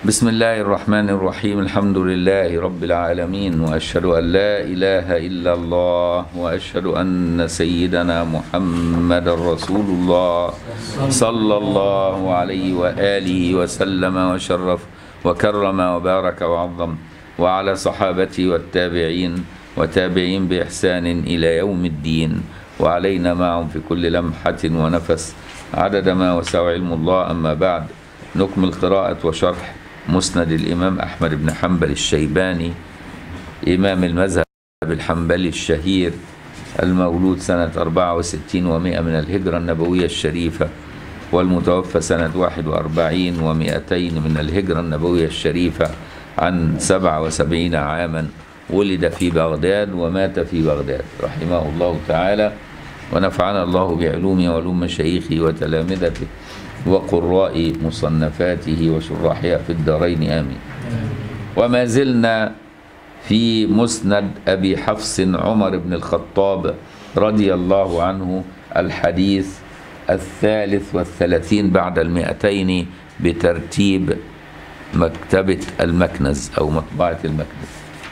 بسم الله الرحمن الرحيم الحمد لله رب العالمين واشهد ان لا اله الا الله واشهد ان سيدنا محمد رسول الله صلى الله عليه واله وسلم وشرف وكرم وبارك وعظم وعلى صحابته والتابعين وتابعين باحسان الى يوم الدين وعلينا معهم في كل لمحه ونفس عدد ما وسع علم الله اما بعد نكمل قراءه وشرح مسند الإمام أحمد بن حنبل الشيباني إمام المذهب الحنبلي الشهير المولود سنة 64 ومائة من الهجرة النبوية الشريفة والمتوفى سنة 41 ومائتين من الهجرة النبوية الشريفة عن 77 عاما ولد في بغداد ومات في بغداد رحمه الله تعالى ونفعنا الله بعلومه وعلوم مشايخه وتلامذته وقراء مصنفاته وشراحها في الدارين آمين وما زلنا في مسند أبي حفص عمر بن الخطاب رضي الله عنه الحديث الثالث والثلاثين بعد المئتين بترتيب مكتبة المكنز أو مطبعة المكنز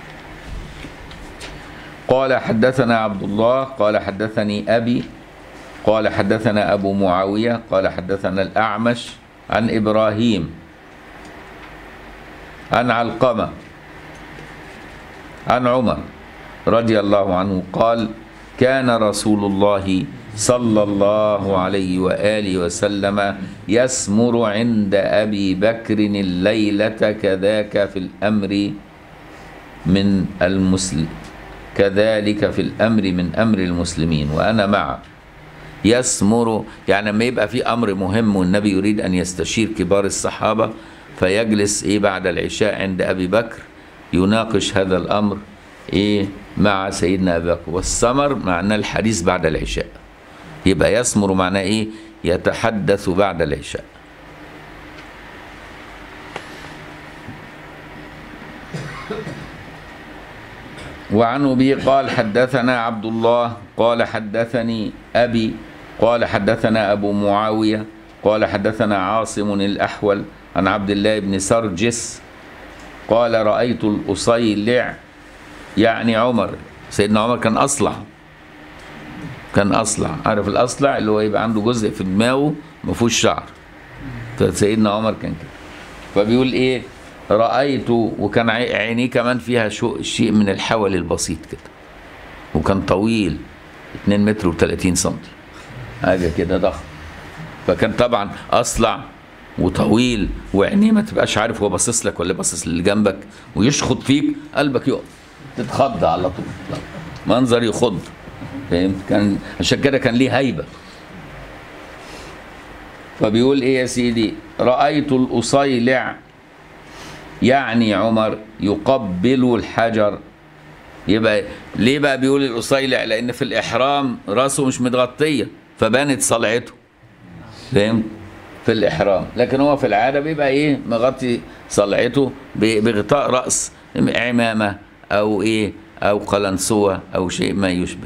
قال حدثنا عبد الله قال حدثني أبي قال حدثنا أبو معاوية قال حدثنا الأعمش عن إبراهيم عن علقمة عن عمر رضي الله عنه قال كان رسول الله صلى الله عليه وآله وسلم يسمر عند أبي بكر الليلة كذاك في الأمر من المسلم كذلك في الأمر من أمر المسلمين وأنا معه يسمر يعني لما يبقى في امر مهم والنبي يريد ان يستشير كبار الصحابه فيجلس ايه بعد العشاء عند ابي بكر يناقش هذا الامر ايه مع سيدنا ابي بكر والسمر معناه الحديث بعد العشاء يبقى يسمر معناه ايه يتحدث بعد العشاء وعن ابي قال حدثنا عبد الله قال حدثني ابي قال حدثنا أبو معاوية قال حدثنا عاصم الأحول عن عبد الله بن سرجس قال رأيت الأصيلع يعني عمر سيدنا عمر كان أصلع كان أصلع عارف الأصلع اللي هو يبقى عنده جزء في دماغه ما فيهوش شعر فسيدنا عمر كان كده فبيقول إيه رأيت وكان عينيه كمان فيها شيء من الحول البسيط كده وكان طويل 2 متر و30 سنتي حاجه كده ضخم فكان طبعا اصلع وطويل وعينيه ما تبقاش عارف هو باصص لك ولا باصص اللي جنبك ويشخط فيك قلبك يقف تتخض على طول منظر يخض فهمت كان عشان كده كان ليه هيبه فبيقول ايه يا سيدي رايت الاصيلع يعني عمر يقبل الحجر يبقى ليه بقى بيقول الاصيلع لان في الاحرام راسه مش متغطيه فبانت صلعته فهمت في الإحرام لكن هو في العادة بيبقى إيه مغطي صلعته بغطاء رأس عمامة أو إيه أو قلنسوة أو شيء ما يشبه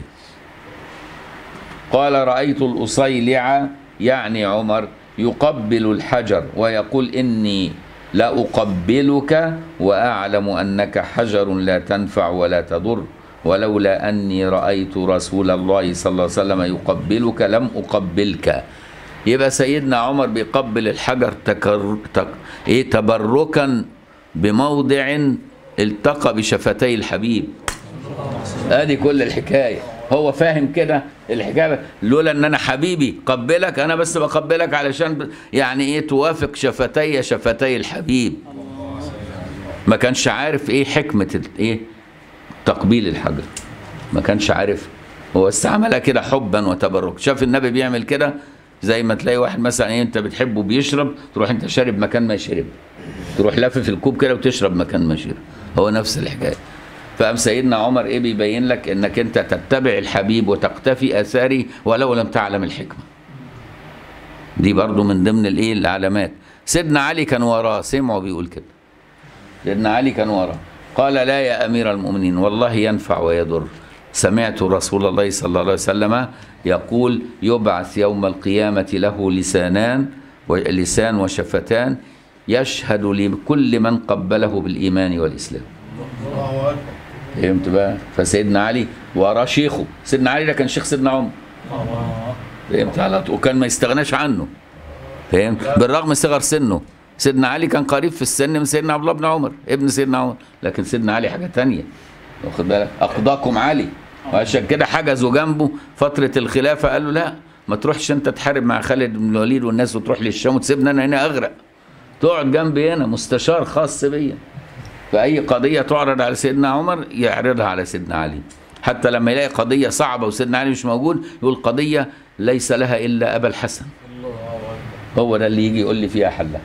قال رأيت الأصيلع يعني عمر يقبل الحجر ويقول إني لأقبلك وأعلم أنك حجر لا تنفع ولا تضر ولولا أني رأيت رسول الله صلى الله عليه وسلم يقبلك لم أقبلك يبقى سيدنا عمر بيقبل الحجر تكر تك إيه تبركا بموضع التقى بشفتي الحبيب ادي كل الحكايه هو فاهم كده الحكايه لولا ان انا حبيبي قبلك انا بس بقبلك علشان يعني ايه توافق شفتي شفتي الحبيب ما كانش عارف ايه حكمه ايه تقبيل الحجر ما كانش عارف هو استعملها كده حبا وتبرك شاف النبي بيعمل كده زي ما تلاقي واحد مثلا ايه انت بتحبه بيشرب تروح انت شارب مكان ما يشرب تروح لافف الكوب كده وتشرب مكان ما يشرب هو نفس الحكايه فقام سيدنا عمر ايه بيبين لك انك انت تتبع الحبيب وتقتفي اثاره ولو لم تعلم الحكمه دي برضو من ضمن الايه العلامات سيدنا علي كان وراه سمعه بيقول كده سيدنا علي كان وراه قال لا يا امير المؤمنين والله ينفع ويضر سمعت رسول الله صلى الله عليه وسلم يقول يبعث يوم القيامة له لسانان لسان وشفتان يشهد لكل من قبله بالإيمان والإسلام الله اكبر فهمت بقى فسيدنا علي وراه شيخه سيدنا علي ده كان شيخ سيدنا عمر الله فهمت على طول وكان ما يستغناش عنه فهمت بالرغم من صغر سنه سيدنا علي كان قريب في السن من سيدنا عبد الله بن عمر ابن سيدنا عمر لكن سيدنا علي حاجه تانية واخد بالك اقضاكم علي وعشان كده حجزوا جنبه فتره الخلافه قال له لا ما تروحش انت تحارب مع خالد بن الوليد والناس وتروح للشام وتسيبني انا هنا اغرق تقعد جنبي هنا مستشار خاص بيا فأي قضية تعرض على سيدنا عمر يعرضها على سيدنا علي حتى لما يلاقي قضية صعبة وسيدنا علي مش موجود يقول قضية ليس لها إلا أبا الحسن الله اكبر هو ده اللي يجي يقول لي فيها حلها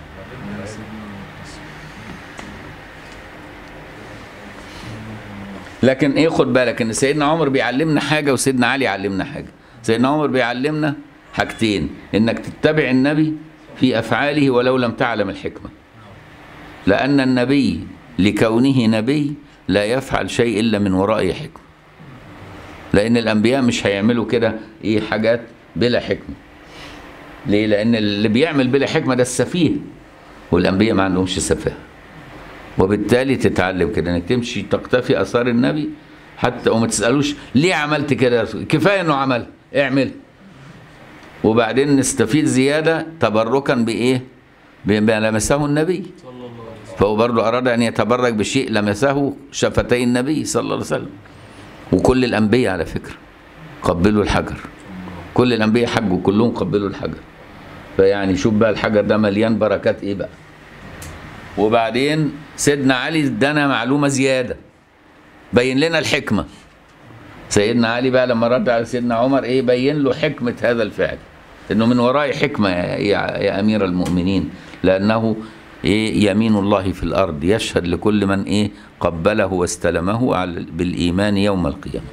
لكن ايه خد بالك ان سيدنا عمر بيعلمنا حاجه وسيدنا علي يعلمنا حاجه سيدنا عمر بيعلمنا حاجتين انك تتبع النبي في افعاله ولو لم تعلم الحكمه لان النبي لكونه نبي لا يفعل شيء الا من وراء حكمه لان الانبياء مش هيعملوا كده ايه حاجات بلا حكمه ليه لان اللي بيعمل بلا حكمه ده السفيه والانبياء ما عندهمش سفاهه وبالتالي تتعلم كده انك تمشي تقتفي اثار النبي حتى وما تسالوش ليه عملت كده يا رسول كفايه انه عمل اعمل وبعدين نستفيد زياده تبركا بايه بما لمسه النبي صلى الله عليه وسلم فهو برضه اراد ان يتبرك بشيء لمسه شفتي النبي صلى الله عليه وسلم وكل الانبياء على فكره قبلوا الحجر كل الانبياء حجوا كلهم قبلوا الحجر فيعني شوف بقى الحجر ده مليان بركات ايه بقى وبعدين سيدنا علي ادانا معلومه زياده بين لنا الحكمه سيدنا علي بقى لما رد على سيدنا عمر ايه بين له حكمه هذا الفعل انه من وراء حكمه يا, يا, يا امير المؤمنين لانه ايه يمين الله في الارض يشهد لكل من ايه قبله واستلمه على بالايمان يوم القيامه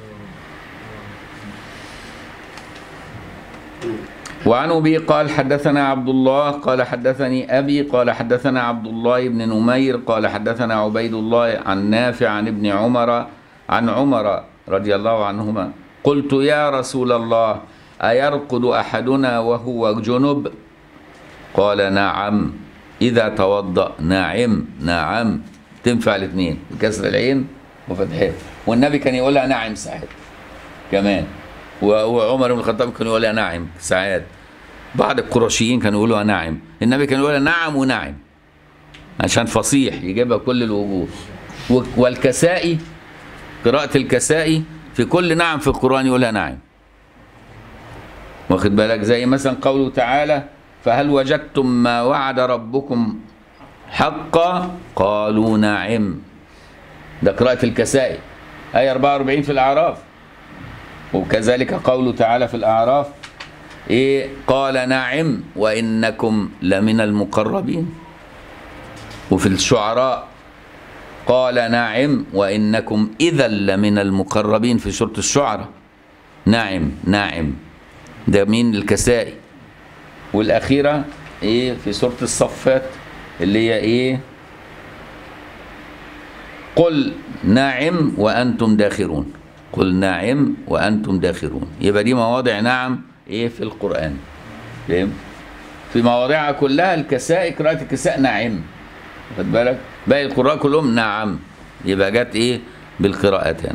وعن ابي قال حدثنا عبد الله قال حدثني ابي قال حدثنا عبد الله بن نمير قال حدثنا عبيد الله عن نافع عن ابن عمر عن عمر رضي الله عنهما قلت يا رسول الله ايرقد احدنا وهو جنب قال نعم اذا توضا نعم نعم تنفع الاثنين بكسر العين وفتحها والنبي كان يقولها نعم ساعات كمان وعمر بن الخطاب كان يقولها نعم ساعات بعض القرشيين كانوا يقولوا نعم النبي كان يقولها نعم ونعم عشان فصيح يجيبها كل الوجوه و- والكسائي قراءة الكسائي في كل نعم في القرآن يقولها نعم واخد بالك زي مثلا قوله تعالى فهل وجدتم ما وعد ربكم حقا قالوا نعم ده قراءة الكسائي آية 44 في الأعراف وكذلك قوله تعالى في الأعراف إيه قال نعم وإنكم لمن المقربين وفي الشعراء قال نعم وإنكم إذا لمن المقربين في سورة الشعراء نعم نعم ده مين الكسائي والأخيرة إيه في سورة الصفات اللي هي إيه قل نعم وأنتم داخرون قل نعم وأنتم داخرون يبقى دي مواضع نعم إيه في القرآن فهم؟ في مواضعها كلها الكساء قراءة الكساء نعم خد بالك باقي القراء كلهم نعم يبقى جت إيه بالقراءتين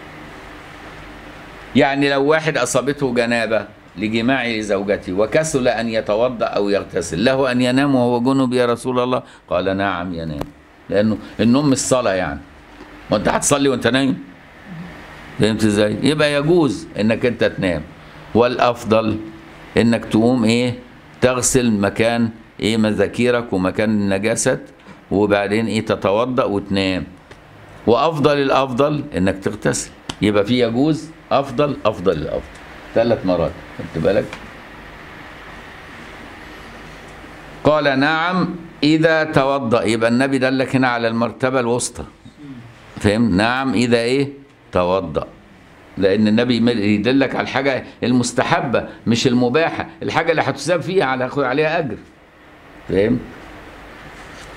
يعني لو واحد أصابته جنابة لجماع زوجته وكسل أن يتوضأ أو يغتسل له أن ينام وهو جنب يا رسول الله قال نعم ينام لأنه النوم مش صلاة يعني وأنت هتصلي وأنت نايم فهمت ازاي؟ يبقى يجوز انك انت تنام والافضل انك تقوم ايه تغسل مكان ايه مذاكيرك ومكان النجاسة وبعدين ايه تتوضأ وتنام وافضل الافضل انك تغتسل يبقى في يجوز افضل افضل الافضل ثلاث مرات خدت بالك قال نعم اذا توضأ يبقى النبي دلك هنا على المرتبة الوسطى فهم نعم اذا ايه توضأ لأن النبي يدلك على الحاجة المستحبة مش المباحة الحاجة اللي هتساب فيها على عليها أجر فاهم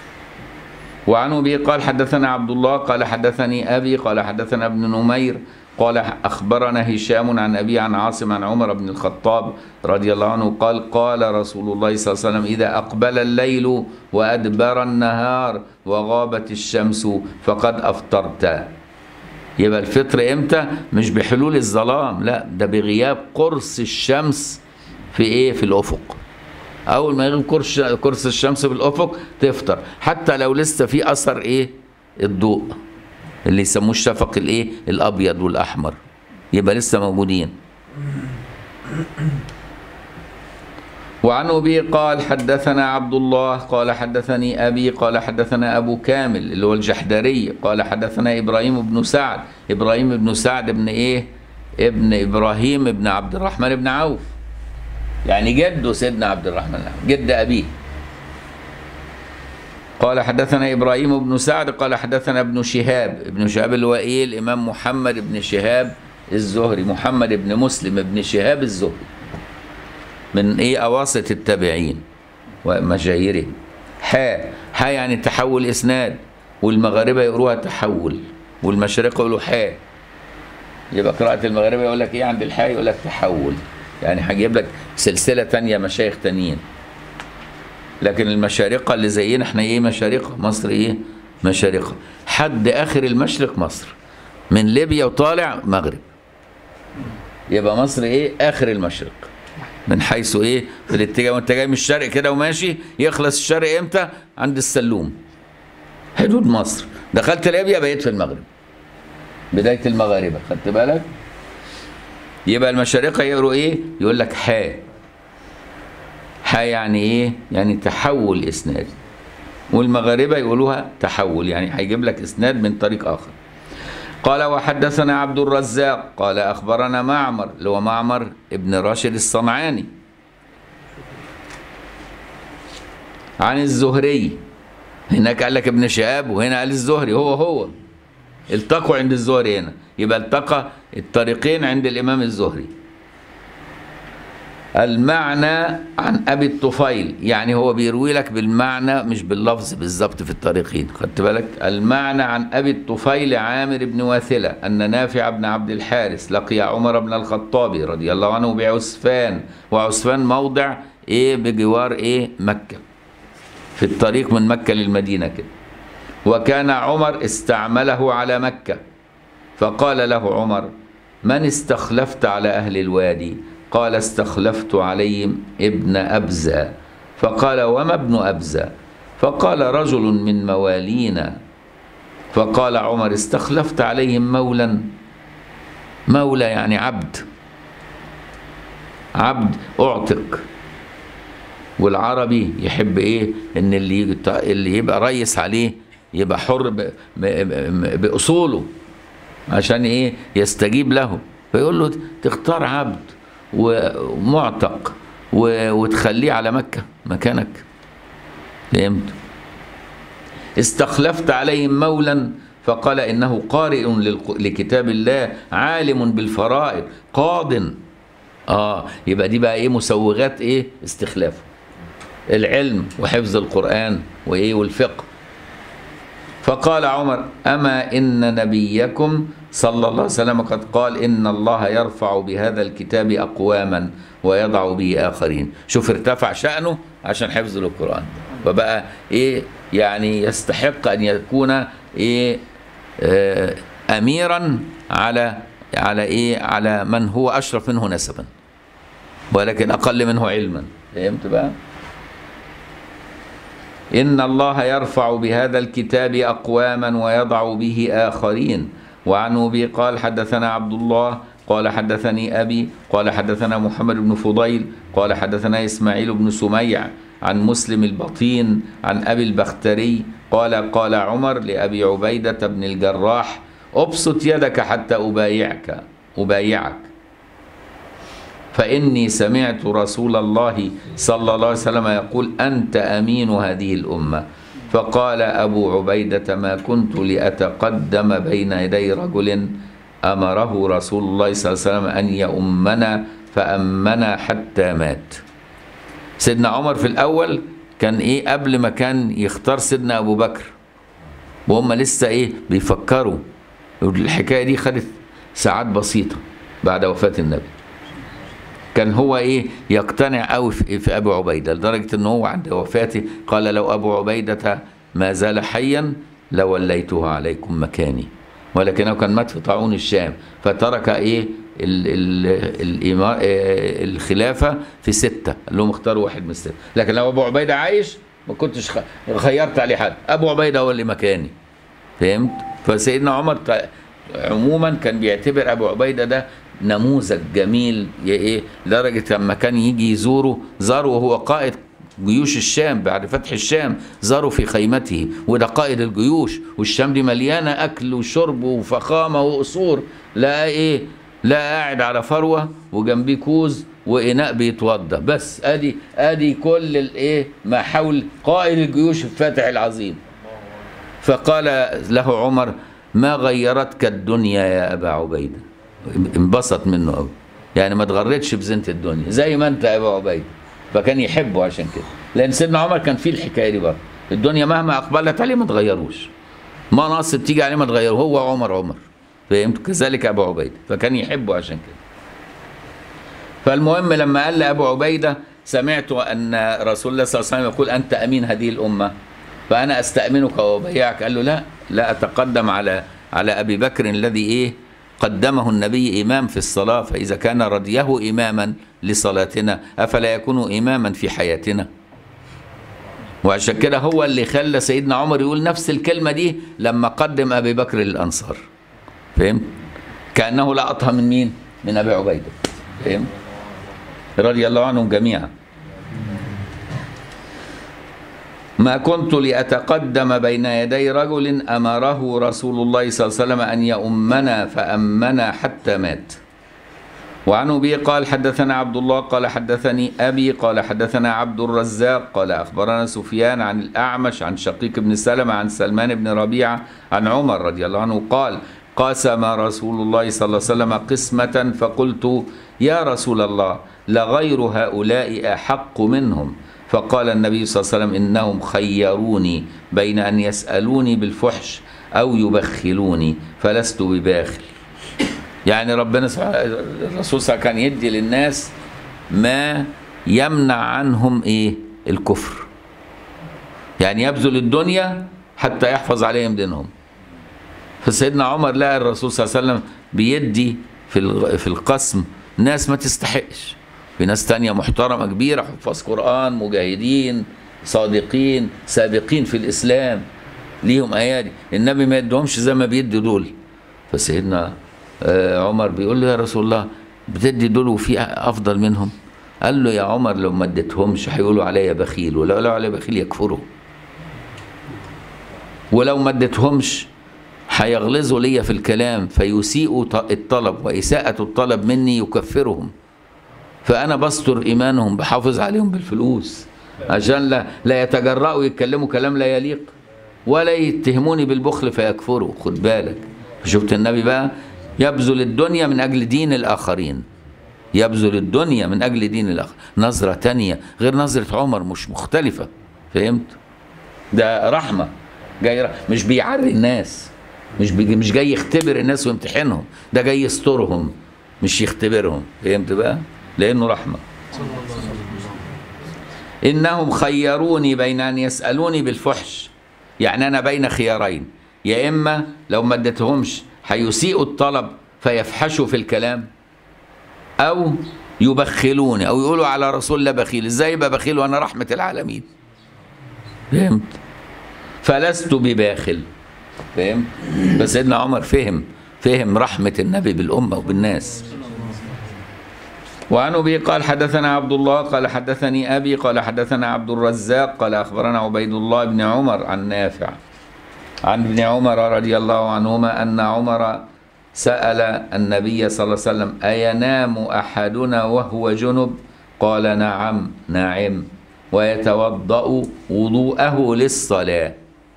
وعن أبي قال حدثنا عبد الله قال حدثني أبي قال حدثنا ابن نمير قال أخبرنا هشام عن أبي عن عاصم عن عمر بن الخطاب رضي الله عنه قال قال رسول الله صلى الله عليه وسلم إذا أقبل الليل وأدبر النهار وغابت الشمس فقد أفطرت يبقى الفطر إمتى مش بحلول الظلام لا ده بغياب قرص الشمس في إيه في الأفق أول ما يغيب قرص قرص الشمس في الأفق تفطر حتى لو لسه في أثر إيه الضوء اللي يسموه الشفق الايه الابيض والاحمر يبقى لسه موجودين وعن ابي قال حدثنا عبد الله قال حدثني ابي قال حدثنا ابو كامل اللي هو الجحدري قال حدثنا ابراهيم بن سعد ابراهيم بن سعد ابن ايه ابن ابراهيم ابن عبد الرحمن بن عوف يعني جده سيدنا عبد الرحمن بن عوف جد ابيه قال حدثنا ابراهيم بن سعد قال حدثنا ابن شهاب ابن شهاب اللي هو ايه الامام محمد بن شهاب الزهري محمد بن مسلم بن شهاب الزهري من ايه اواسط التابعين ومشاهيره حاء حاء يعني تحول اسناد والمغاربه يقروها تحول والمشارقه يقولوا حاء يبقى قراءة المغاربة يقول لك ايه عند الحاء يقول لك تحول يعني هجيب لك سلسلة تانية مشايخ تانيين لكن المشارقة اللي زينا احنا ايه مشارقة مصر ايه مشارقة حد اخر المشرق مصر من ليبيا وطالع مغرب يبقى مصر ايه اخر المشرق من حيث ايه في الاتجاه وانت جاي من الشرق كده وماشي يخلص الشرق امتى عند السلوم حدود مصر دخلت ليبيا بقيت في المغرب بداية المغاربة خدت بالك يبقى المشارقة يقروا ايه يقول لك حاء حاء يعني ايه يعني تحول اسناد والمغاربة يقولوها تحول يعني هيجيب لك اسناد من طريق اخر قال وحدثنا عبد الرزاق قال اخبرنا معمر اللي هو معمر ابن راشد الصنعاني عن الزهري هناك قال لك ابن شهاب وهنا قال الزهري هو هو التقوا عند الزهري هنا يبقى التقى الطريقين عند الامام الزهري المعنى عن ابي الطفيل يعني هو بيروي لك بالمعنى مش باللفظ بالظبط في الطريقين خدت بالك المعنى عن ابي الطفيل عامر بن واثله ان نافع بن عبد الحارث لقي عمر بن الخطاب رضي الله عنه بعسفان وعسفان موضع ايه بجوار ايه مكه في الطريق من مكه للمدينه كده وكان عمر استعمله على مكه فقال له عمر من استخلفت على اهل الوادي قال استخلفت عليهم ابن أبزة فقال وما ابن أبزة فقال رجل من موالينا فقال عمر استخلفت عليهم مولا مولى يعني عبد عبد أعتق والعربي يحب ايه ان اللي اللي يبقى ريس عليه يبقى حر ب- ب- باصوله عشان ايه يستجيب له فيقول له تختار عبد ومعتق و- وتخليه على مكة مكانك فهمت استخلفت عليهم مولا فقال إنه قارئ للق- لكتاب الله عالم بالفرائض قاض آه يبقى دي بقى إيه مسوغات إيه استخلافه العلم وحفظ القرآن وإيه والفقه فقال عمر أما إن نبيكم صلى الله عليه وسلم قد قال إن الله يرفع بهذا الكتاب أقواما ويضع به آخرين شوف ارتفع شأنه عشان حفظ القرآن وبقى إيه يعني يستحق أن يكون إيه آه أميرا على على إيه على من هو أشرف منه نسبا ولكن أقل منه علما فهمت بقى؟ إن الله يرفع بهذا الكتاب أقواما ويضع به آخرين وعن أبي قال حدثنا عبد الله قال حدثني أبي قال حدثنا محمد بن فضيل قال حدثنا إسماعيل بن سميع عن مسلم البطين عن أبي البختري قال قال عمر لأبي عبيدة بن الجراح أبسط يدك حتى أبايعك أبايعك فإني سمعت رسول الله صلى الله عليه وسلم يقول أنت أمين هذه الأمة فقال أبو عبيدة ما كنت لأتقدم بين يدي رجل أمره رسول الله صلى الله عليه وسلم أن يؤمنا فأمنا حتى مات سيدنا عمر في الأول كان إيه قبل ما كان يختار سيدنا أبو بكر وهم لسه إيه بيفكروا الحكاية دي خدت ساعات بسيطة بعد وفاة النبي كان هو ايه يقتنع قوي في, في ابو عبيده لدرجه ان هو عند وفاته قال لو ابو عبيده ما زال حيا لوليته عليكم مكاني ولكنه كان مات في طاعون الشام فترك ايه ال ال الإما- آه، الخلافه في سته قال لهم اختاروا واحد من السته لكن لو ابو عبيده عايش ما كنتش خ- خيرت عليه حد ابو عبيده هو اللي مكاني فهمت فسيدنا عمر ت- عموما كان بيعتبر ابو عبيده ده نموذج جميل ي- ايه لدرجه لما كان يجي يزوره زاره وهو قائد جيوش الشام بعد فتح الشام زاروا في خيمته وده قائد الجيوش والشام دي مليانه اكل وشرب وفخامه وقصور لا ايه لا قاعد على فروه وجنبيه كوز واناء بيتوضى بس ادي ادي كل الايه ما حول قائد الجيوش الفاتح العظيم فقال له عمر ما غيرتك الدنيا يا ابا عبيده انبسط منه قوي يعني ما تغرتش بزينه الدنيا زي ما انت يا ابا عبيده فكان يحبه عشان كده لان سيدنا عمر كان فيه الحكايه دي برضه الدنيا مهما اقبلت عليه ما تغيروش ما ناقص تيجي عليه ما تغيره هو عمر عمر فهمت كذلك ابو عبيده فكان يحبه عشان كده فالمهم لما قال لابو عبيده سمعت ان رسول الله صلى الله عليه وسلم يقول انت امين هذه الامه فانا استامنك وابايعك قال له لا لا اتقدم على على ابي بكر الذي ايه قدمه النبي امام في الصلاه فاذا كان رضيه اماما لصلاتنا افلا يكون اماما في حياتنا وعشان كده هو اللي خلى سيدنا عمر يقول نفس الكلمه دي لما قدم ابي بكر للانصار فهمت كانه لقطها من مين من ابي عبيده فهمت رضي الله عنهم جميعا ما كنت لأتقدم بين يدي رجل أمره رسول الله صلى الله عليه وسلم أن يؤمنا فأمنا حتى مات وعن أبي قال حدثنا عبد الله قال حدثني أبي قال حدثنا عبد الرزاق قال أخبرنا سفيان عن الأعمش عن شقيق بن سلمة عن سلمان بن ربيعة عن عمر رضي الله عنه قال قسم رسول الله صلى الله عليه وسلم قسمة فقلت يا رسول الله لغير هؤلاء أحق منهم فقال النبي صلى الله عليه وسلم إنهم خيروني بين أن يسألوني بالفحش أو يبخلوني فلست بباخل يعني ربنا سبحانه الرسول صلى الله عليه وسلم كان يدي للناس ما يمنع عنهم ايه الكفر يعني يبذل الدنيا حتى يحفظ عليهم دينهم فسيدنا عمر لقى الرسول صلى الله عليه وسلم بيدي في الغ- في القسم ناس ما تستحقش في ناس تانية محترمة كبيرة حفاظ قرآن مجاهدين صادقين سابقين في الإسلام ليهم أيادي النبي ما يدهمش زي ما بيدي دول فسيدنا آه، عمر بيقول له يا رسول الله بتدي دول وفي أفضل منهم قال له يا عمر لو ما اديتهمش هيقولوا عليا بخيل ولو قالوا عليا بخيل يكفروا ولو ما اديتهمش هيغلظوا ليا في الكلام فيسيئوا ط- الطلب وإساءة الطلب مني يكفرهم فأنا بستر إيمانهم بحافظ عليهم بالفلوس عشان لا, لا يتجرأوا يتكلموا كلام لا يليق ولا يتهموني بالبخل فيكفروا خد بالك شفت النبي بقى يبذل الدنيا من أجل دين الآخرين يبذل الدنيا من أجل دين الآخر نظرة تانية غير نظرة عمر مش مختلفة فهمت ده رحمة جاي ر- مش بيعري الناس مش بيجي مش جاي يختبر الناس ويمتحنهم ده جاي يسترهم مش يختبرهم فهمت بقى لأنه رحمة إنهم خيروني بين أن يسألوني بالفحش يعني أنا بين خيارين يا إما لو ما اديتهمش هيسيئوا الطلب فيفحشوا في الكلام أو يبخلوني أو يقولوا على رسول الله بخيل إزاي يبقى بخيل وأنا رحمة العالمين فهمت فلست بباخل فهمت بس سيدنا عمر فهم فهم رحمة النبي بالأمة وبالناس وعن ابي قال حدثنا عبد الله قال حدثني ابي قال حدثنا عبد الرزاق قال اخبرنا عبيد الله بن عمر عن نافع عن ابن عمر رضي الله عنهما ان عمر سال النبي صلى الله عليه وسلم اينام احدنا وهو جنب قال نعم نعم ويتوضا وضوءه للصلاه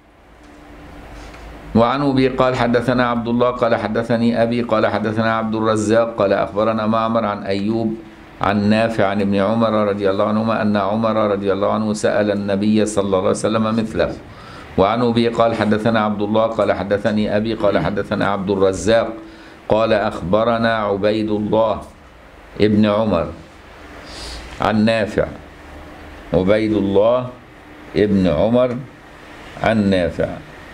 وعن ابي قال حدثنا عبد الله قال حدثني ابي قال حدثنا عبد الرزاق قال اخبرنا معمر عن ايوب عن نافع عن ابن عمر رضي الله عنهما ان عمر رضي الله عنه سال النبي صلى الله عليه وسلم مثله وعن ابي قال حدثنا عبد الله قال حدثني ابي قال حدثنا عبد الرزاق قال أخبرنا عبيد الله ابن عمر عن نافع عبيد الله ابن عمر عن نافع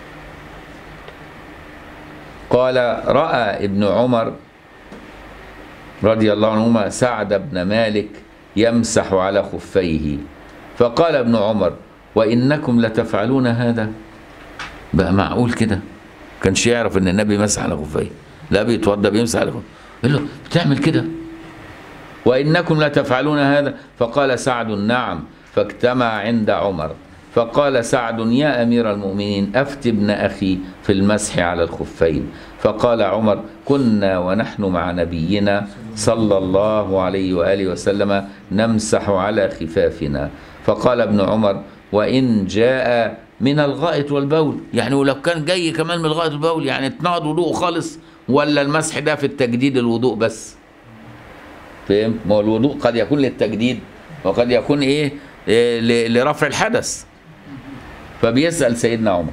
قال رأى ابن عمر رضي الله عنهما سعد بن مالك يمسح على خفيه فقال ابن عمر وإنكم لتفعلون هذا بقى معقول كده كانش يعرف ان النبي مسح على خفيه لا بيتوضى بيمسح على خفيه قال له بتعمل كده وإنكم لتفعلون هذا فقال سعد نعم فاجتمع عند عمر فقال سعد يا أمير المؤمنين أفت ابن أخي في المسح على الخفين فقال عمر كنا ونحن مع نبينا صلى الله عليه وآله وسلم نمسح على خفافنا فقال ابن عمر وإن جاء من الغائط والبول يعني ولو كان جاي كمان من الغائط والبول يعني اتنقض وضوء خالص ولا المسح ده في التجديد الوضوء بس فهمت ما هو الوضوء قد يكون للتجديد وقد يكون ايه, إيه ل- لرفع الحدث فبيسأل سيدنا عمر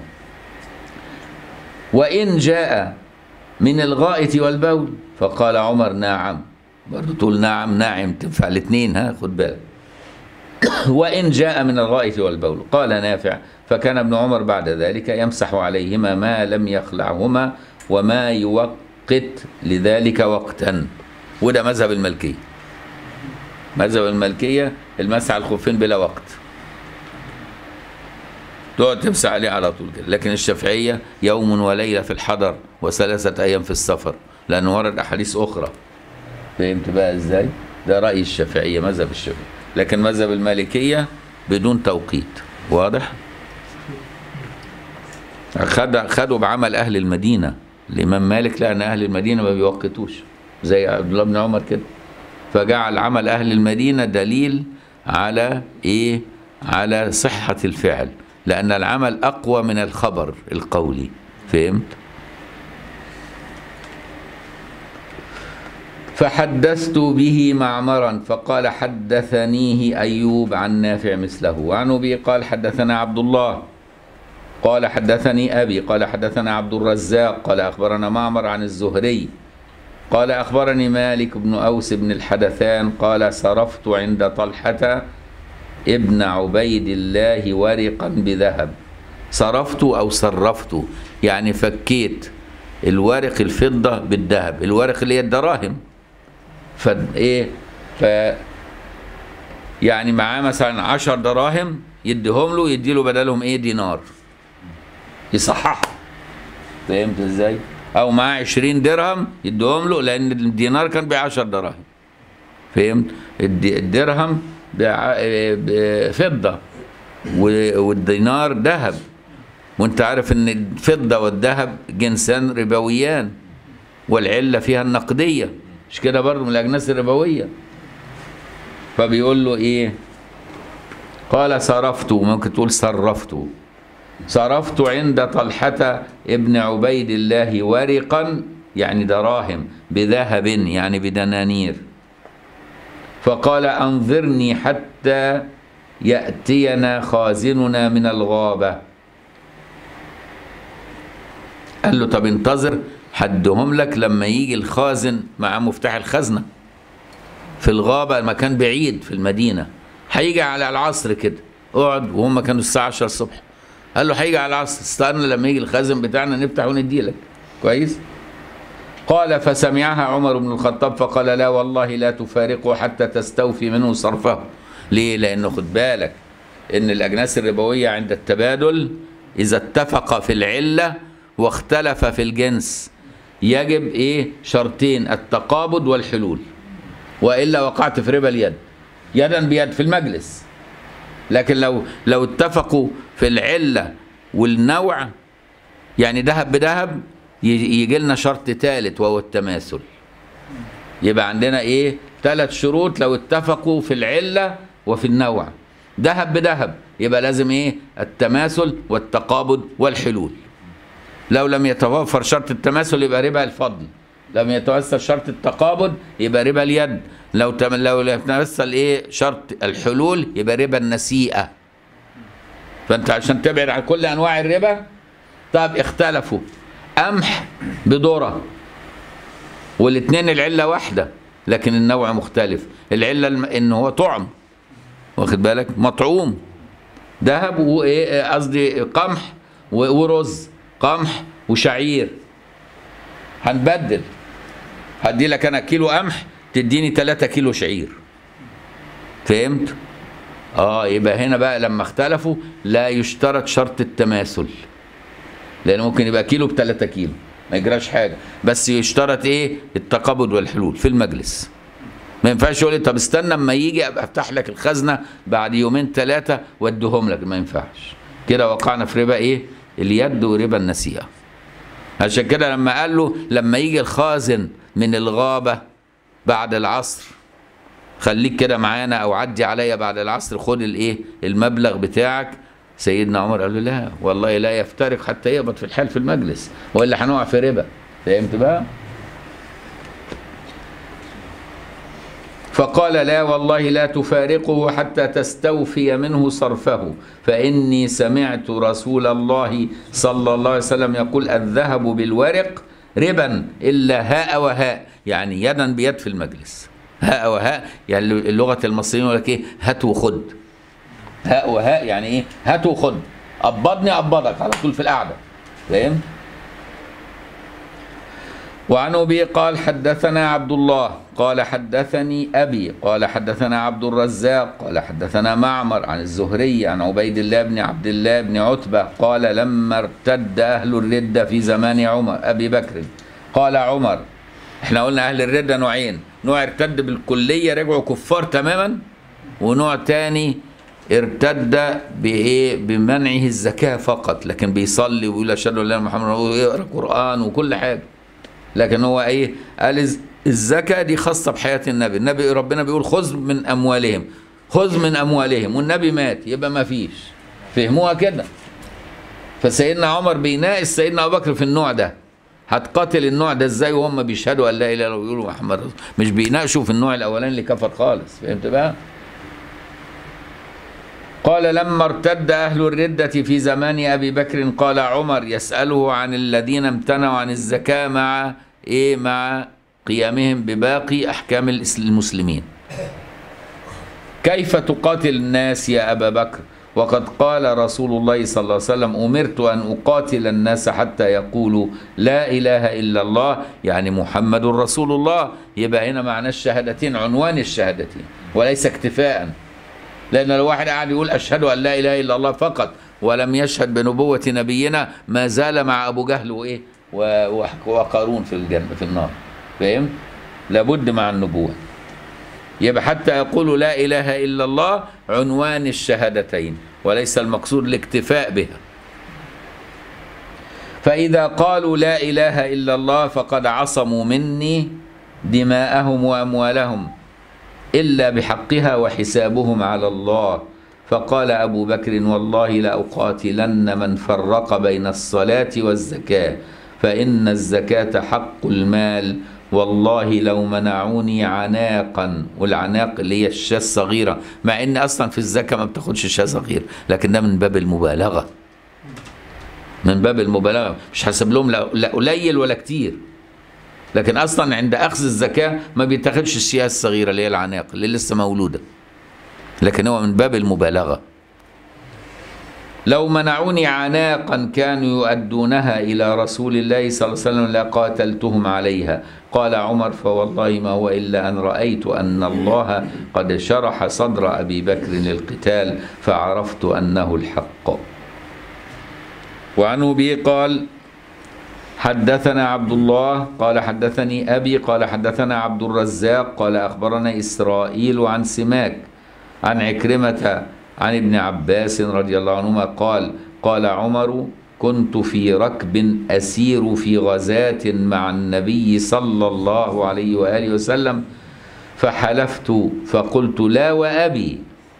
وإن جاء من الغائط والبول فقال عمر نعم برضه تقول نعم نعم تنفع الاثنين ها خد بالك وإن جاء من الغائط والبول قال نافع فكان ابن عمر بعد ذلك يمسح عليهما ما لم يخلعهما وما يوقت لذلك وقتا وده مذهب الملكية مذهب الملكية المسح على الخفين بلا وقت تقعد تمسح عليه على طول كده لكن الشافعية يوم وليلة في الحضر وثلاثة أيام في السفر لأنه ورد أحاديث أخرى فهمت بقى إزاي؟ ده رأي الشافعية مذهب الشافعية لكن مذهب المالكية بدون توقيت واضح؟ خد خدوا بعمل أهل المدينة الإمام مالك لقى أن أهل المدينة ما بيوقتوش زي عبد الله بن عمر كده فجعل عمل أهل المدينة دليل على إيه؟ على صحة الفعل لأن العمل أقوى من الخبر القولي فهمت؟ فحدثت به معمرا فقال حدثنيه أيوب عن نافع مثله وعن أبي قال حدثنا عبد الله قال حدثني أبي قال حدثنا عبد الرزاق قال أخبرنا معمر عن الزهري قال أخبرني مالك بن أوس بن الحدثان قال صرفت عند طلحة ابن عبيد الله ورقا بذهب صرفت أو صرفت يعني فكيت الورق الفضة بالذهب الورق اللي هي الدراهم ف ايه ف يعني معاه مثلا عشر دراهم يديهم له يدي له بدلهم ايه دينار يصححه فهمت ازاي او معاه 20 درهم يديهم له لان الدينار كان ب 10 دراهم فهمت الد- الدرهم بع- بفضه و- والدينار ذهب وانت عارف ان الفضه والذهب جنسان ربويان والعله فيها النقديه مش كده برضه من الاجناس الربويه فبيقول له ايه قال صرفت ممكن تقول صرفت صرفت عند طلحة ابن عبيد الله ورقا يعني دراهم بذهب يعني بدنانير فقال أنظرني حتى يأتينا خازننا من الغابة قال له طب انتظر حدهم لك لما يجي الخازن مع مفتاح الخزنة في الغابة مكان بعيد في المدينة هيجي على العصر كده اقعد وهم كانوا الساعة 10 الصبح قال له هيجي على العصر استنى لما يجي الخازن بتاعنا نفتح ونديلك كويس قال فسمعها عمر بن الخطاب فقال لا والله لا تفارقه حتى تستوفي منه صرفه ليه لانه خد بالك ان الاجناس الربويه عند التبادل اذا اتفق في العله واختلف في الجنس يجب ايه شرطين التقابض والحلول والا وقعت في ربا اليد يدا بيد في المجلس لكن لو لو اتفقوا في العله والنوع يعني ذهب بذهب يجي لنا شرط ثالث وهو التماثل يبقى عندنا ايه ثلاث شروط لو اتفقوا في العله وفي النوع ذهب بذهب يبقى لازم ايه التماثل والتقابض والحلول لو لم يتوفر شرط التماثل يبقى ربا الفضل لم يتوفر شرط التقابض يبقى ربا اليد لو تم لو لم يتوفر ايه شرط الحلول يبقى ربا النسيئه فانت عشان تبعد عن كل انواع الربا طب اختلفوا قمح بذره والاثنين العله واحده لكن النوع مختلف العله الم- ان هو طعم واخد بالك مطعوم ذهب وايه قصدي قمح و- ورز قمح وشعير هنبدل هدي لك انا كيلو قمح تديني 3 كيلو شعير فهمت اه يبقى هنا بقى لما اختلفوا لا يشترط شرط التماثل لان ممكن يبقى كيلو ب 3 كيلو ما يجراش حاجه بس يشترط ايه التقابض والحلول في المجلس ما ينفعش يقول لي طب استنى اما يجي ابقى افتح لك الخزنه بعد يومين ثلاثه واديهم لك ما ينفعش كده وقعنا في ربا ايه اليد وربا النسيئه عشان كده لما قال له لما يجي الخازن من الغابه بعد العصر خليك كده معانا او عدي عليا بعد العصر خد الايه المبلغ بتاعك سيدنا عمر قال له لا والله لا يفترق حتى يقبض في الحال في المجلس والا هنقع في ربا فهمت بقى فقال لا والله لا تفارقه حتى تستوفي منه صرفه فإني سمعت رسول الله صلى الله عليه وسلم يقول الذهب بالورق ربا إلا هاء وهاء يعني يدا بيد في المجلس هاء وهاء يعني لغة المصريين يقول لك إيه هات وخد هاء وهاء يعني إيه هات وخد قبضني أقبضك على طول في القعدة فاهم؟ وعن ابي قال حدثنا عبد الله قال حدثني ابي قال حدثنا عبد الرزاق قال حدثنا معمر عن الزهري عن عبيد الله بن عبد الله بن عتبه قال لما ارتد اهل الرده في زمان عمر ابي بكر قال عمر احنا قلنا اهل الرده نوعين نوع ارتد بالكليه رجعوا كفار تماما ونوع تاني ارتد بايه بمنعه الزكاه فقط لكن بيصلي ويقول اشهد ان لا اله الا محمد رسول الله ويقرا قران وكل حاجه لكن هو ايه قال الز- الزكاه دي خاصه بحياه النبي النبي ربنا بيقول خذ من اموالهم خذ من اموالهم والنبي مات يبقى ما فيش فهموها كده فسيدنا عمر بيناقش سيدنا ابو بكر في النوع ده هتقاتل النوع ده ازاي وهم بيشهدوا ان لا اله الا الله ويقولوا محمد رسول الله؟ مش بيناقشوا في النوع الاولاني اللي كفر خالص فهمت بقى قال لما ارتد أهل الردة في زمان أبي بكر قال عمر يسأله عن الذين امتنعوا عن الزكاة مع إيه مع قيامهم بباقي أحكام الإس- المسلمين كيف تقاتل الناس يا أبا بكر وقد قال رسول الله صلى الله عليه وسلم أمرت أن أقاتل الناس حتى يقولوا لا إله إلا الله يعني محمد رسول الله يبقى هنا معنى الشهادتين عنوان الشهادتين وليس اكتفاءً لأن لو واحد قاعد يقول أشهد أن لا إله إلا الله فقط ولم يشهد بنبوة نبينا ما زال مع أبو جهل وإيه و- و- وقارون في الجنة في النار فاهم؟ لابد مع النبوة يبقى حتى يقولوا لا إله إلا الله عنوان الشهادتين وليس المقصود الاكتفاء بها فإذا قالوا لا إله إلا الله فقد عصموا مني دماءهم وأموالهم إلا بحقها وحسابهم على الله فقال أبو بكر والله لأقاتلن من فرق بين الصلاة والزكاة فإن الزكاة حق المال والله لو منعوني عناقا والعناق اللي هي الشاة الصغيرة مع إن أصلا في الزكاة ما بتاخدش شاة صغير لكن ده من باب المبالغة من باب المبالغة مش حسب لهم لا لا قليل ولا كتير لكن اصلا عند اخذ الزكاه ما بيتاخدش الشياه الصغيره اللي هي العناق اللي لسه مولوده لكن هو من باب المبالغه لو منعوني عناقا كانوا يؤدونها الى رسول الله صلى الله عليه وسلم لقاتلتهم عليها قال عمر فوالله ما هو الا ان رايت ان الله قد شرح صدر ابي بكر للقتال فعرفت انه الحق وعنه به قال حدثنا عبد الله قال حدثني أبي قال حدثنا عبد الرزاق قال أخبرنا إسرائيل عن سماك عن عكرمة عن ابن عباس رضي الله عنهما قال قال عمر كنت في ركب أسير في غزاة مع النبي صلى الله عليه وآله وسلم فحلفت فقلت لا وأبي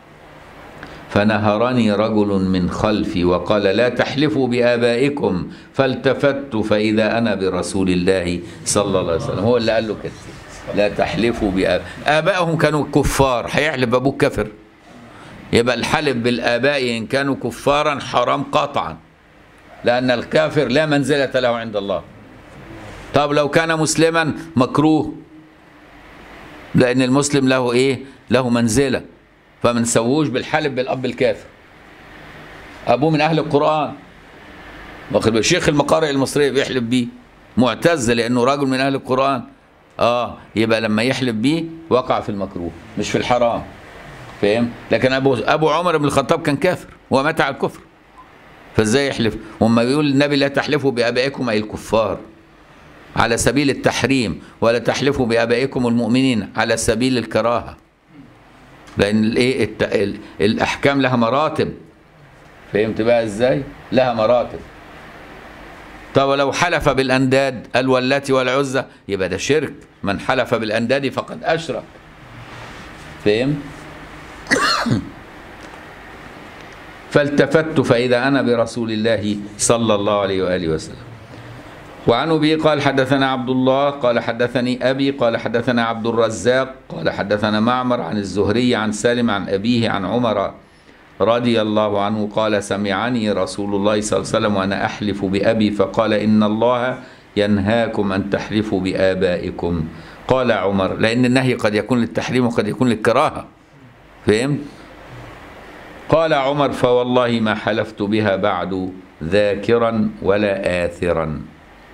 فنهرني رجل من خلفي وقال لا تحلفوا بآبائكم فالتفت فإذا أنا برسول الله صلى الله عليه وسلم هو اللي قال له كده لا تحلفوا بآبائكم آبائهم كانوا كفار هيحلف أبوك كافر يبقى الحلف بالآباء إن كانوا كفارا حرام قطعا لأن الكافر لا منزلة له عند الله طب لو كان مسلما مكروه لان المسلم له ايه له منزله فما نسووش بالحلف بالاب الكافر ابوه من اهل القران واخد بالك؟ شيخ المقارئ المصريه بيحلف بيه معتز لانه راجل من اهل القران اه يبقى لما يحلف بيه وقع في المكروه مش في الحرام فاهم لكن ابو ابو عمر بن الخطاب كان كافر ومات على الكفر فازاي يحلف وما بيقول النبي لا تحلفوا بابائكم اي الكفار على سبيل التحريم ولا تحلفوا بابائكم المؤمنين على سبيل الكراهه لان الايه الت... ال... الاحكام لها مراتب فهمت بقى ازاي لها مراتب طب ولو حلف بالانداد قال واللات والعزى يبقى ده شرك من حلف بالانداد فقد اشرك فهم فالتفت فاذا انا برسول الله صلى الله عليه واله وسلم وعن ابي قال حدثنا عبد الله قال حدثني ابي قال حدثنا عبد الرزاق قال حدثنا معمر عن الزهري عن سالم عن ابيه عن عمر رضي الله عنه قال سمعني رسول الله صلى الله عليه وسلم وانا احلف بابي فقال ان الله ينهاكم ان تحلفوا بابائكم قال عمر لان النهي قد يكون للتحريم وقد يكون للكراهه فهمت قال عمر فوالله ما حلفت بها بعد ذاكرا ولا آثرا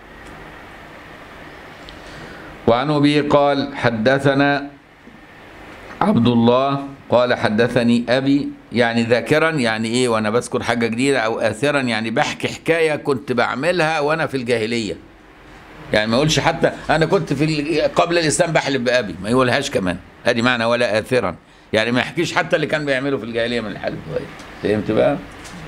وعن أبي قال حدثنا عبد الله قال حدثني أبي يعني ذاكرا يعني إيه وأنا بذكر حاجة جديدة أو آثرا يعني بحكي حكاية كنت بعملها وأنا في الجاهلية يعني ما يقولش حتى أنا كنت في ال- قبل الإسلام بحلف بأبي ما يقولهاش كمان أدي معنى ولا آثرا يعني ما يحكيش حتى اللي كان بيعمله في الجاهلية من الحلف فهمت بقى؟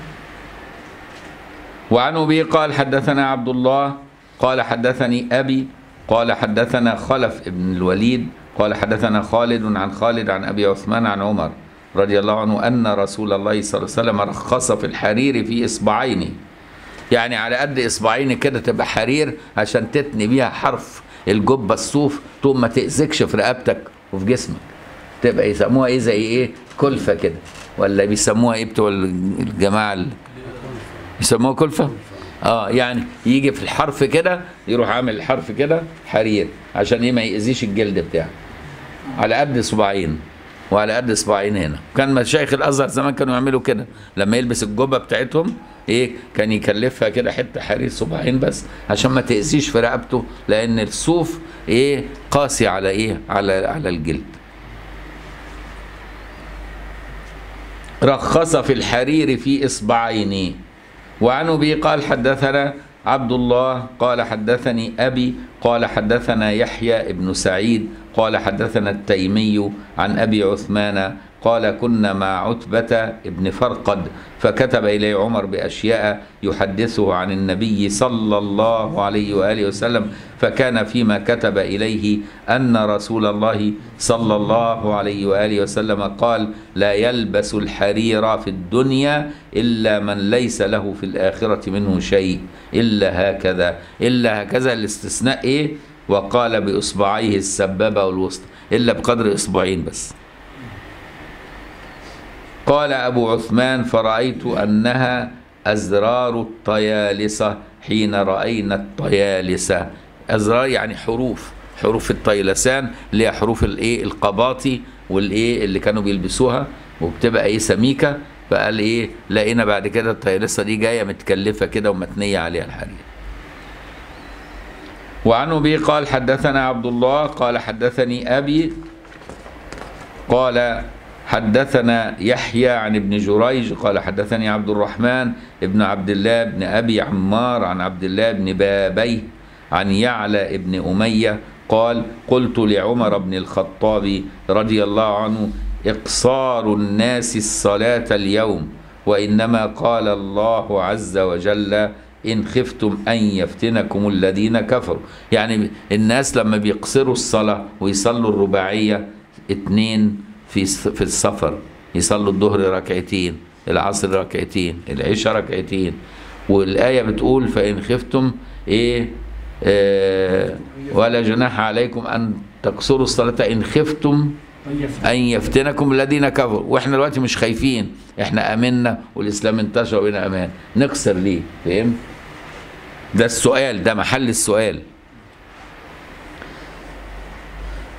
وعن أبي قال حدثنا عبد الله قال حدثني أبي قال حدثنا خلف بن الوليد قال حدثنا خالد عن خالد عن أبي عثمان عن عمر رضي الله عنه أن رسول الله صلى الله عليه وسلم رخص في الحرير في إصبعين يعني على قد إصبعين كده تبقى حرير عشان تتني بيها حرف الجبة الصوف طول ما تأذكش في رقبتك وفي جسمك تبقى يسموها ايه زي ايه كلفة كده ولا بيسموها ايه بتوع الجماعة ال- يسموها كلفة اه يعني يجي في الحرف كده يروح عامل الحرف كده حرير عشان ايه ما يأذيش الجلد بتاعه على قد صباعين وعلى قد صباعين هنا كان مشايخ الازهر زمان كانوا يعملوا كده لما يلبس الجبه بتاعتهم ايه كان يكلفها كده حته حرير صباعين بس عشان ما تاذيش في رقبته لان الصوف ايه قاسي على ايه على على الجلد رخص في الحرير في اصبعين وعن ابي قال حدثنا عبد الله قال حدثني ابي قال حدثنا يحيى بن سعيد قال حدثنا التيمي عن ابي عثمان قال كنا مع عتبة بن فرقد فكتب إليه عمر بأشياء يحدثه عن النبي صلى الله عليه وآله وسلم فكان فيما كتب إليه أن رسول الله صلى الله عليه وآله وسلم قال لا يلبس الحرير في الدنيا إلا من ليس له في الآخرة منه شيء إلا هكذا إلا هكذا الاستثناء إيه وقال بإصبعيه السبابة والوسطى إلا بقدر إصبعين بس قال أبو عثمان فرأيت أنها أزرار الطيالسة حين رأينا الطيالسة أزرار يعني حروف حروف الطيلسان اللي هي حروف الايه القباطي والايه اللي كانوا بيلبسوها وبتبقى ايه سميكه فقال ايه لقينا بعد كده الطيلسه دي جايه متكلفه كده ومتنيه عليها الحرير وعن ابي قال حدثنا عبد الله قال حدثني ابي قال حدثنا يحيى عن ابن جريج قال حدثني عبد الرحمن ابن عبد الله بن ابي عمار عن عبد الله بن بابيه عن يعلى ابن اميه قال قلت لعمر بن الخطاب رضي الله عنه اقصار الناس الصلاه اليوم وانما قال الله عز وجل إن خفتم أن يفتنكم الذين كفروا يعني الناس لما بيقصروا الصلاة ويصلوا الرباعية اتنين في في السفر يصلوا الظهر ركعتين العصر ركعتين العشاء ركعتين والآية بتقول فإن خفتم إيه آه ولا جناح عليكم أن تقصروا الصلاة إن خفتم أن يفتنكم الذين كفروا وإحنا دلوقتي مش خايفين إحنا آمنا والإسلام انتشر وبقينا أمان نقصر ليه فهم ده السؤال ده محل السؤال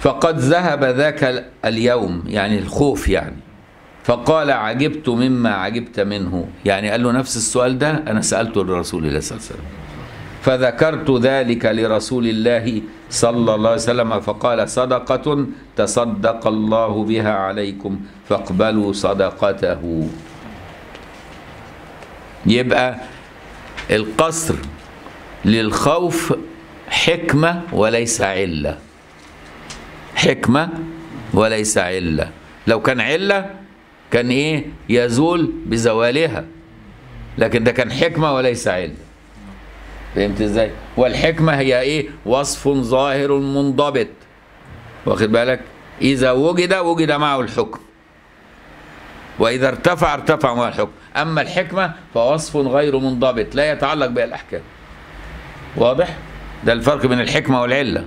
فقد ذهب ذاك اليوم يعني الخوف يعني فقال عجبت مما عجبت منه يعني قال له نفس السؤال ده أنا سألته لرسول الله صلى الله عليه وسلم فذكرت ذلك لرسول الله صلى الله عليه وسلم فقال صدقة تصدق الله بها عليكم فاقبلوا صدقته يبقى القصر للخوف حكمة وليس علة حكمة وليس علة لو كان علة كان ايه يزول بزوالها لكن ده كان حكمة وليس علة فهمت ازاي والحكمة هي ايه وصف ظاهر منضبط واخد بالك اذا وجد وجد معه الحكم واذا ارتفع ارتفع معه الحكم اما الحكمة فوصف غير منضبط لا يتعلق بها الاحكام واضح ده الفرق بين الحكمة والعلة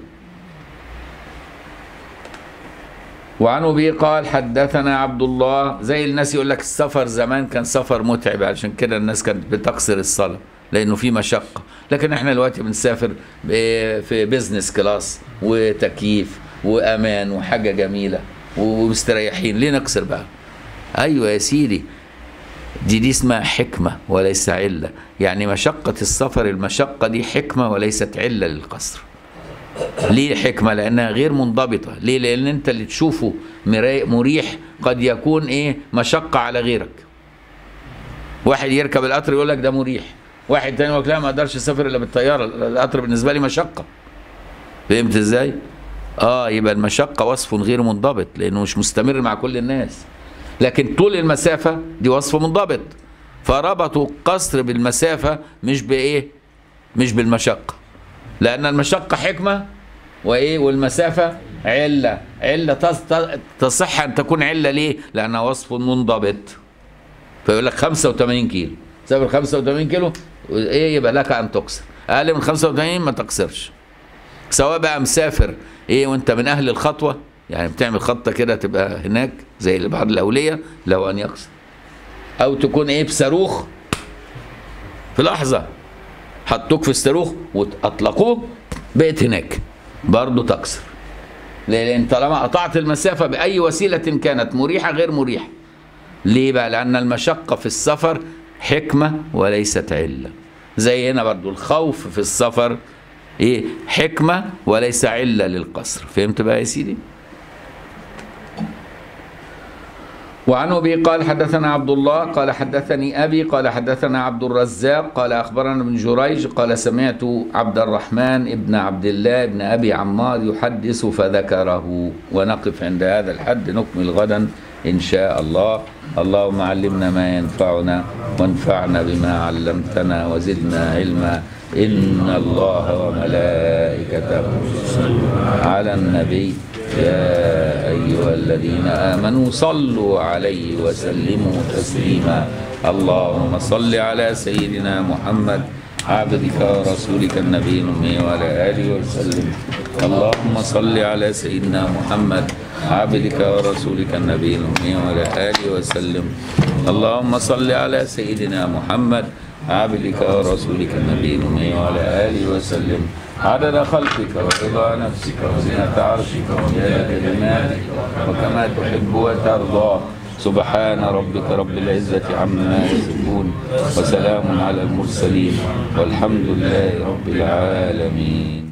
وعن ابي قال حدثنا عبد الله زي الناس يقول لك السفر زمان كان سفر متعب عشان كده الناس كانت بتقصر الصلاه لانه في مشقه لكن احنا دلوقتي بنسافر ب- في بيزنس كلاس وتكييف وامان وحاجه جميله ومستريحين ليه نقصر بقى ايوه يا سيدي دي دي اسمها حكمه وليس عله يعني مشقه السفر المشقه دي حكمه وليست عله للقصر ليه حكمة؟ لأنها غير منضبطة، ليه؟ لأن أنت اللي تشوفه مري- مريح قد يكون إيه؟ مشقة على غيرك. واحد يركب القطر يقول لك ده مريح، واحد تاني يقول لك لا ما أقدرش أسافر إلا بالطيارة، القطر بالنسبة لي مشقة. فهمت إزاي؟ آه يبقى المشقة وصف غير منضبط لأنه مش مستمر مع كل الناس. لكن طول المسافة دي وصف منضبط. فربطوا القصر بالمسافة مش بإيه؟ مش بالمشقة. لأن المشقة حكمة وإيه والمسافة علة علة تص- تصح أن تكون علة ليه؟ لأنها وصف منضبط فيقول لك 85 كيلو سافر 85 كيلو إيه يبقى لك أن تقصر أقل من 85 ما تقصرش سواء بقى مسافر إيه وأنت من أهل الخطوة يعني بتعمل خطة كده تبقى هناك زي بعض الأولية لو أن يقصر أو تكون إيه بصاروخ في لحظة حطوك في الصاروخ واطلقوه بقيت هناك برضه تكسر لان طالما قطعت المسافه باي وسيله كانت مريحه غير مريحه ليه بقى لان المشقه في السفر حكمه وليست عله زي هنا برضه الخوف في السفر ايه حكمه وليس عله للقصر فهمت بقى يا سيدي وعن ابي قال حدثنا عبد الله قال حدثني ابي قال حدثنا عبد الرزاق قال اخبرنا ابن جريج قال سمعت عبد الرحمن ابن عبد الله ابن ابي عمار يحدث فذكره ونقف عند هذا الحد نكمل غدا ان شاء الله اللهم علمنا ما ينفعنا وانفعنا بما علمتنا وزدنا علما ان الله وملائكته على النبي يا أيها الذين آمنوا صلوا عليه وسلموا تسليما اللهم صل على سيدنا محمد عبدك ورسولك النبي الأمي وعلى آله وسلم اللهم صل على سيدنا محمد عبدك ورسولك النبي الأمي وعلى آله وسلم اللهم صل على سيدنا محمد عبدك ورسولك النبي الأمي وعلى آله وسلم عدد خلقك ورضا نفسك وزنة عرشك ومداد كلماتك وكما تحب وترضى سبحان ربك رب العزة عما يصفون وسلام على المرسلين والحمد لله رب العالمين